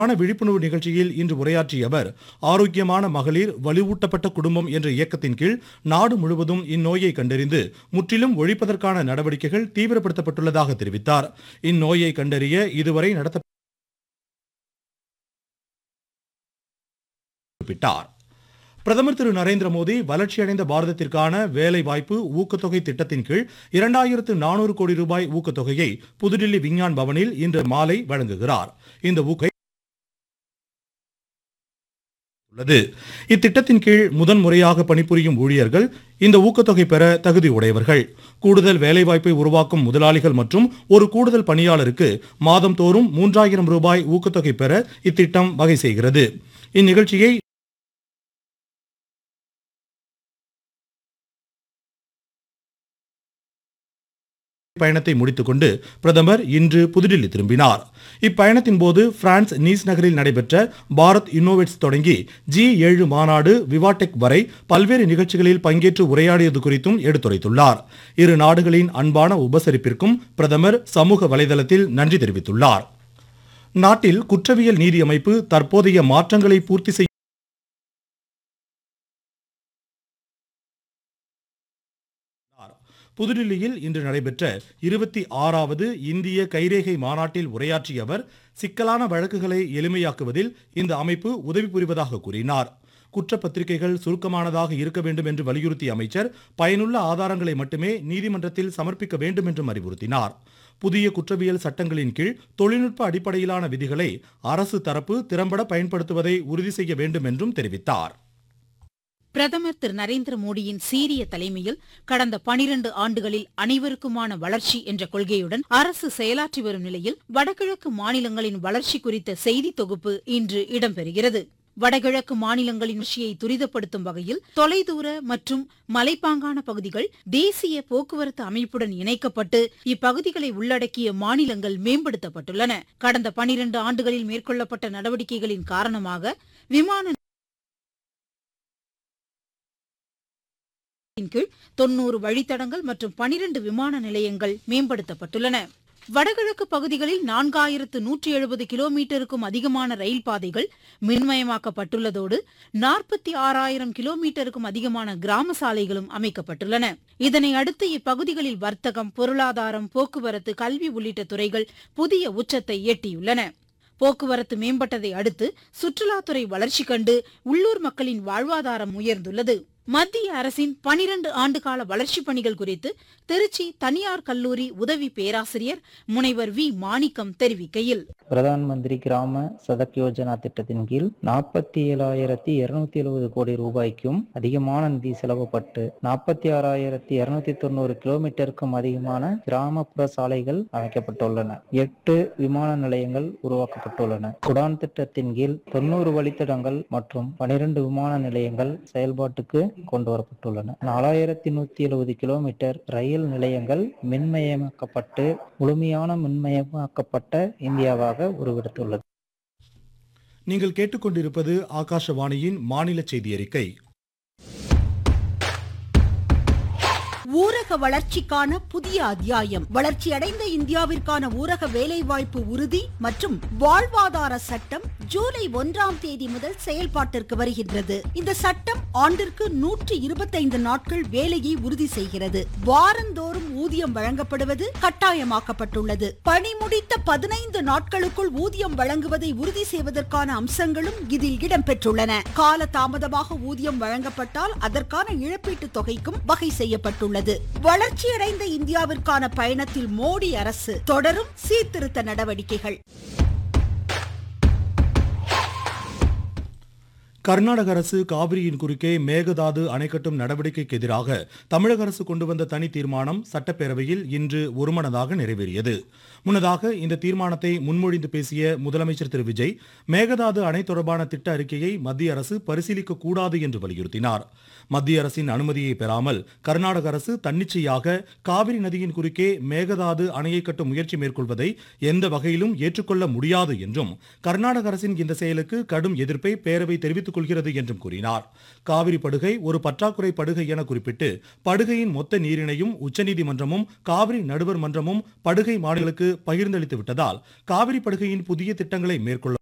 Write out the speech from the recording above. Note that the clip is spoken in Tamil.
ஆன விழிப்புணர்வு நிகழ்ச்சியில் இன்று உரையாற்றிய அவர் ஆரோக்கியமான மகளிர் வலுவூட்டப்பட்ட குடும்பம் என்ற இயக்கத்தின் கீழ் நாடு முழுவதும் இந்நோயை கண்டறிந்து முற்றிலும் ஒழிப்பதற்கான நடவடிக்கைகள் தீவிரப்படுத்தப்பட்டுள்ளதாக தெரிவித்தார் இந்நோயை கண்டறிய இதுவரை நடத்த குறிப்பிட்டார் பிரதமர் திரு நரேந்திர மோடி வளர்ச்சியடைந்த பாரதத்திற்கான வேலை வாய்ப்பு ஊக்கத்தொகை திட்டத்தின் கீழ் இரண்டாயிரத்து நானூறு கோடி ரூபாய் ஊக்கத்தொகையை புதுடில்லி விஞ்ஞான் பவனில் இன்று மாலை வழங்குகிறார் இந்த ஊக்கை உள்ளது இத்திட்டத்தின் கீழ் முதன் முறையாக பணிபுரியும் ஊழியர்கள் இந்த ஊக்கத்தொகை பெற தகுதி உடையவர்கள் கூடுதல் வேலைவாய்ப்பை உருவாக்கும் முதலாளிகள் மற்றும் ஒரு கூடுதல் பணியாளருக்கு மாதம்தோறும் மூன்றாயிரம் ரூபாய் ஊக்கத்தொகை பெற இத்திட்டம் வகை செய்கிறது இந்நிகழ்ச்சியை பயணத்தை முடித்துக்கொண்டு பிரதமர் இன்று புதுடில்லி திரும்பினார் இப்பயணத்தின் போது பிரான்ஸ் நீஸ் நகரில் நடைபெற்ற பாரத் இன்னோவேட்ஸ் தொடங்கி ஜி ஏழு மாநாடு விவாடெக் வரை பல்வேறு நிகழ்ச்சிகளில் பங்கேற்று உரையாடியது குறித்தும் எடுத்துரைத்துள்ளார் இரு நாடுகளின் அன்பான உபசரிப்பிற்கும் பிரதமர் சமூக வலைதளத்தில் நன்றி தெரிவித்துள்ளார் நாட்டில் குற்றவியல் நீதி அமைப்பு தற்போதைய மாற்றங்களை பூர்த்தி செய்ய புதுடில்லியில் இன்று நடைபெற்ற இருபத்தி ஆறாவது இந்திய கைரேகை மாநாட்டில் உரையாற்றிய அவர் சிக்கலான வழக்குகளை எளிமையாக்குவதில் இந்த அமைப்பு உதவி புரிவதாக கூறினார் குற்றப்பத்திரிகைகள் சுருக்கமானதாக இருக்க வேண்டும் என்று வலியுறுத்திய அமைச்சர் பயனுள்ள ஆதாரங்களை மட்டுமே நீதிமன்றத்தில் சமர்ப்பிக்க வேண்டும் என்றும் அறிவுறுத்தினார் புதிய குற்றவியல் சட்டங்களின் கீழ் தொழில்நுட்ப அடிப்படையிலான விதிகளை அரசு தரப்பு திறம்பட பயன்படுத்துவதை உறுதி செய்ய வேண்டும் என்றும் தெரிவித்தார் பிரதமர் திரு நரேந்திர மோடியின் சீரிய தலைமையில் கடந்த பனிரண்டு ஆண்டுகளில் அனைவருக்குமான வளர்ச்சி என்ற கொள்கையுடன் அரசு செயலாற்றி வரும் நிலையில் வடகிழக்கு மாநிலங்களின் வளர்ச்சி குறித்த செய்தி தொகுப்பு இன்று இடம்பெறுகிறது வடகிழக்கு மாநிலங்களின் வளர்ச்சியை துரிதப்படுத்தும் வகையில் தொலைதூர மற்றும் மலைப்பாங்கான பகுதிகள் தேசிய போக்குவரத்து அமைப்புடன் இணைக்கப்பட்டு இப்பகுதிகளை உள்ளடக்கிய மாநிலங்கள் மேம்படுத்தப்பட்டுள்ளன கடந்த பனிரண்டு ஆண்டுகளில் மேற்கொள்ளப்பட்ட நடவடிக்கைகளின் காரணமாக விமான கீழ் தொன்னூறு வழித்தடங்கள் மற்றும் பனிரண்டு விமான நிலையங்கள் மேம்படுத்தப்பட்டுள்ளன வடகிழக்கு பகுதிகளில் நான்காயிரத்து நூற்றி எழுபது கிலோமீட்டருக்கும் அதிகமான ரயில் பாதைகள் மின்மயமாக்கப்பட்டுள்ளதோடு நாற்பத்தி ஆறாயிரம் கிலோமீட்டருக்கும் அதிகமான கிராம சாலைகளும் அமைக்கப்பட்டுள்ளன இதனை அடுத்து இப்பகுதிகளில் வர்த்தகம் பொருளாதாரம் போக்குவரத்து கல்வி உள்ளிட்ட துறைகள் புதிய உச்சத்தை எட்டியுள்ளன போக்குவரத்து மேம்பட்டதை அடுத்து சுற்றுலாத்துறை வளர்ச்சி கண்டு உள்ளூர் மக்களின் வாழ்வாதாரம் உயர்ந்துள்ளது மத்திய அரசின் பனிரண்டு ஆண்டுகால வளர்ச்சிப் பணிகள் குறித்து திருச்சி தனியார் கல்லூரி உதவி பேராசிரியர் முனைவர் வி மாணிக்கம் தெரிவிக்கையில் பிரதான் மந்திரி கிராம சதக் யோஜனா திட்டத்தின் கீழ் நாற்பத்தி ஏழாயிரத்தி இருநூத்தி எழுபது கோடி ரூபாய்க்கும் அதிகமான நிதி செலவப்பட்டு நாற்பத்தி ஆறாயிரத்தி இருநூத்தி தொண்ணூறு கிலோமீட்டருக்கும் அதிகமான கிராமப்புற சாலைகள் அமைக்கப்பட்டுள்ளன எட்டு விமான நிலையங்கள் உருவாக்கப்பட்டுள்ளன குடான் திட்டத்தின் கீழ் தொண்ணூறு வழித்தடங்கள் மற்றும் பனிரெண்டு விமான நிலையங்கள் செயல்பாட்டுக்கு கொண்டு வரப்பட்டுள்ளன நாலாயிரத்தி நூத்தி எழுபது கிலோமீட்டர் ரயில் நிலையங்கள் மின்மயமாக்கப்பட்டு முழுமையான மின்மயமாக்கப்பட்ட இந்தியாவாக உருவெடுத்துள்ளது நீங்கள் கேட்டுக்கொண்டிருப்பது ஆகாஷவாணியின் மாநில செய்தி அறிக்கை ஊரக வளர்ச்சிக்கான புதிய அத்தியாயம் வளர்ச்சியடைந்த இந்தியாவிற்கான ஊரக வேலைவாய்ப்பு உறுதி மற்றும் வாழ்வாதார சட்டம் ஜூலை ஒன்றாம் தேதி முதல் செயல்பாட்டிற்கு வருகின்றது இந்த சட்டம் ஆண்டிற்கு நூற்றி இருபத்தைந்து நாட்கள் வேலையை உறுதி செய்கிறது வாரந்தோறும் ஊதியம் வழங்கப்படுவது கட்டாயமாக்கப்பட்டுள்ளது பணி முடித்த பதினைந்து நாட்களுக்குள் ஊதியம் வழங்குவதை உறுதி செய்வதற்கான அம்சங்களும் இதில் இடம்பெற்றுள்ளன கால தாமதமாக ஊதியம் வழங்கப்பட்டால் அதற்கான இழப்பீட்டு தொகைக்கும் வகை செய்யப்பட்டுள்ளது வளர்ச்சியடைந்த இந்தியாவிற்கான பயணத்தில் மோடி அரசு தொடரும் சீர்திருத்த நடவடிக்கைகள் கர்நாடக அரசு காவிரியின் குறுக்கே மேகதாது அணை கட்டும் நடவடிக்கைக்கு எதிராக தமிழக அரசு கொண்டு வந்த தனி தீர்மானம் சட்டப்பேரவையில் இன்று ஒருமனதாக நிறைவேறியது முன்னதாக இந்த தீர்மானத்தை முன்மொழிந்து பேசிய முதலமைச்சர் திரு விஜய் மேகதாது அணை தொடர்பான திட்ட அறிக்கையை மத்திய அரசு பரிசீலிக்க கூடாது என்று வலியுறுத்தினார் மத்திய அரசின் அனுமதியை பெறாமல் கர்நாடக அரசு தன்னிச்சையாக காவிரி நதியின் குறுக்கே மேகதாது அணையை கட்டும் முயற்சி மேற்கொள்வதை எந்த வகையிலும் ஏற்றுக்கொள்ள முடியாது என்றும் கர்நாடக அரசின் இந்த செயலுக்கு கடும் எதிர்ப்பை பேரவை தெரிவித்துக் கொள்கிறது என்றும் கூறினார் காவிரி படுகை ஒரு பற்றாக்குறை படுகை என குறிப்பிட்டு படுகையின் மொத்த நீரினையும் உச்சநீதிமன்றமும் காவிரி நடுவர் மன்றமும் படுகை மாநிலங்களுக்கு பகிர்ந்தளித்து விட்டதால் காவிரி படுகையின் புதிய திட்டங்களை மேற்கொள்ள